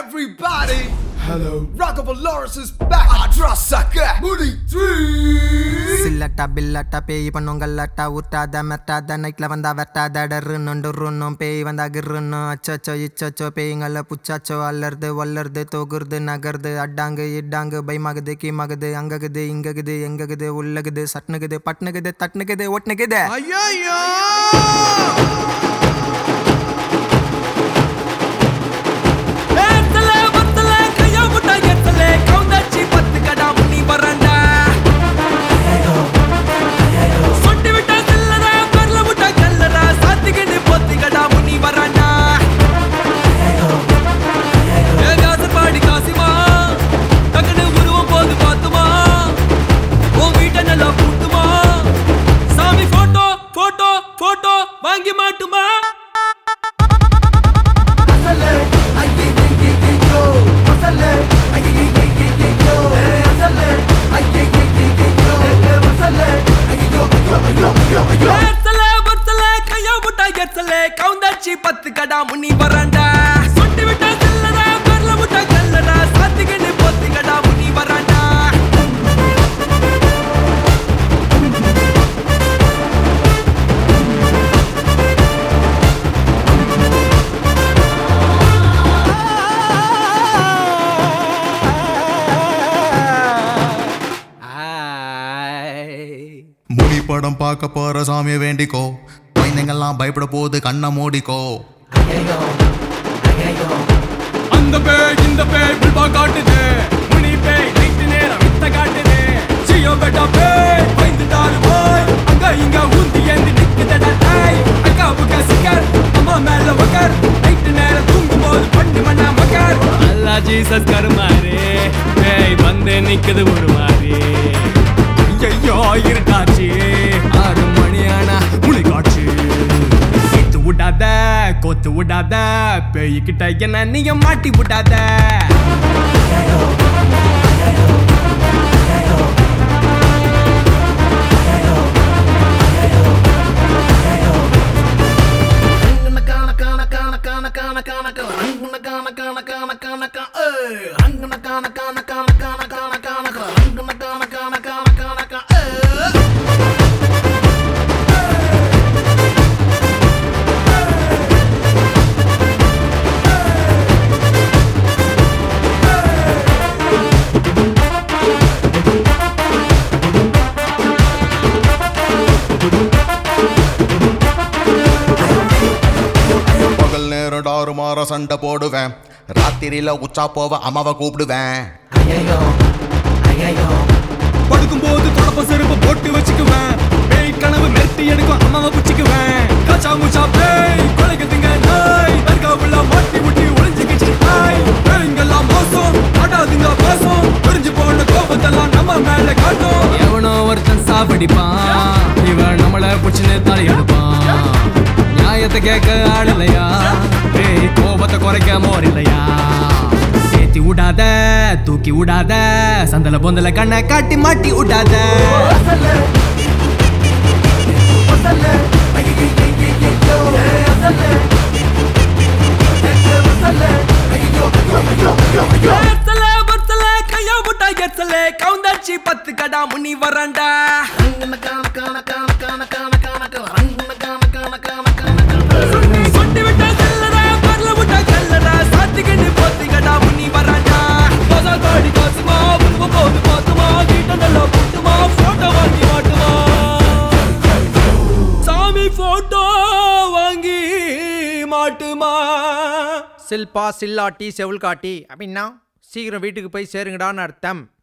everybody. Hello. Rockable Lawrence is back. I trust sucker. Moody three. சில்லட்டா பில்லட்டா பேய் பண்ணுங்கல்லட்டா ஊட்டாத மெட்டாத நைட்ல வந்தா வெட்டாத டர்ருன்னு டுர்ருன்னும் பேய் வந்தா கிர்ருன்னும் அச்சச்சோ இச்சச்சோ பேய்ங்கள புச்சாச்சோ அல்லறது வல்லறது தொகுறது நகருது அட்டாங்கு இட்டாங்கு பயமாகுது கீமாகுது அங்ககுது இங்ககுது எங்ககுது உள்ளகுது சட்னுகுது பட்னுகுது தட்னுகுது ஒட்னுகுது ஐயோ ஏத்தல வத்தல கையா முட்டா ஏத்தல கவுந்தாச்சி பத்து கடா முனி வரண்டா சொட்டி விட்டா செல்லடா பரல முட்டா கல்லடா சாத்திக்கிட்டு பொத்தி கடா முனி வரண்டா ஏ காசு பாடி காசிமா டக்குனு உருவம் போது பார்த்துமா உன் வீட்டை நல்லா பூட்டுமா சாமி போட்டோ போட்டோ போட்டோ வாங்கி மாட்டுமா ஏத்தல வத்தல கையா முட்டா ஏத்தல கவுந்தாச்சி பத்து கடா முனி வரண்டா சொட்டி விட்டா செல்லடா பரல முட்டா கல்லடா சாத்திக்கிட்டு பொத்தி கடா முனி வரண்டா முனி படம் பார்க்க போற சாமியை வேண்டிக்கோ குழந்தைங்கள்லாம் பயப்பட போது கண்ணை மூடிக்கோ அந்த பேய் இந்த பேய் புல்பா காட்டுது முனி பேய் நைட்டு நேரம் வித்த காட்டுது ஜியோ பெட்டா பேய் பயந்துட்டாரு போய் அங்க இங்க ஊந்தி ஏந்தி நிக்குதடா தாய் அக்கா புக்கா சிக்கர் அம்மா மேல உக்கர் நைட்டு நேரம் தூங்கும் போது பண்ணு மண்ணா மக்கர் அல்லா ஜீசஸ் கருமாரு பேய் வந்து நிக்குது ஒரு மாதிரி ஐயோ இருட்டாச்சு ஆறு மணி ஆனா முனி காட்சி சேர்த்து விடாத கோத்து விடாத பேய்கிட்ட என்ன நீங்க மாட்டி விடாத பகல் நேரம் டாறு மாற சண்டை போடுவேன் ராத்திரியில உச்சா போவ அம்மாவை கூப்பிடுவேன் படுக்கும்போது தொடப்ப செருப்பு போட்டு வச்சுக்குவேன் பேய் கனவு மெட்டி எடுக்கும் அம்மாவை பிடிச்சுக்குவேன் கச்சா முச்சா பேய் கொலைக்குதுங்க நாய் தர்காவுள்ள மாட்டி முட்டி ஒளிஞ்சுக்கிச்சு நாய் பேய்ங்கெல்லாம் மோசம் ஆடாதுங்க மோசம் புரிஞ்சு போன கோபத்தெல்லாம் நம்ம மேல காட்டும் எவனோ ஒருத்தன் சாப்பிடிப்பான் இவன் நம்மள பிடிச்சுன்னு தலையெடுப்பான் நியாயத்தை கேட்க ஆள் இல்லையா பேய் கோபத்தை குறைக்க மோர் இல்லையா ஏத்தி விடாத தூக்கி விடாத சந்தல பொந்தல கண்ணை காட்டி மாட்டி விடாத ஏத்தல பத்தல கையா முட்டா ஏத்தல கவுந்தாச்சி பத்து கடா முனி வரண்டா சொட்டி விட்டா செல்லடா பரல முட்டா கல்லடா சாத்திக்கிட்டு பொத்தி கடா முனி வரண்டா கோசா காடி காசுமா உருவ போது பார்த்துமா வீட்டை நல்லா புட்டுமா போட்டோ வாங்கி மாட்டுமா சாமி போட்டோ வாங்கி மாட்டுமா சில்பா சில்லாட்டி செவுள் காட்டி அப்படின்னா சீக்கிரம் வீட்டுக்கு போய் சேருங்கடான்னு அர்த்தம்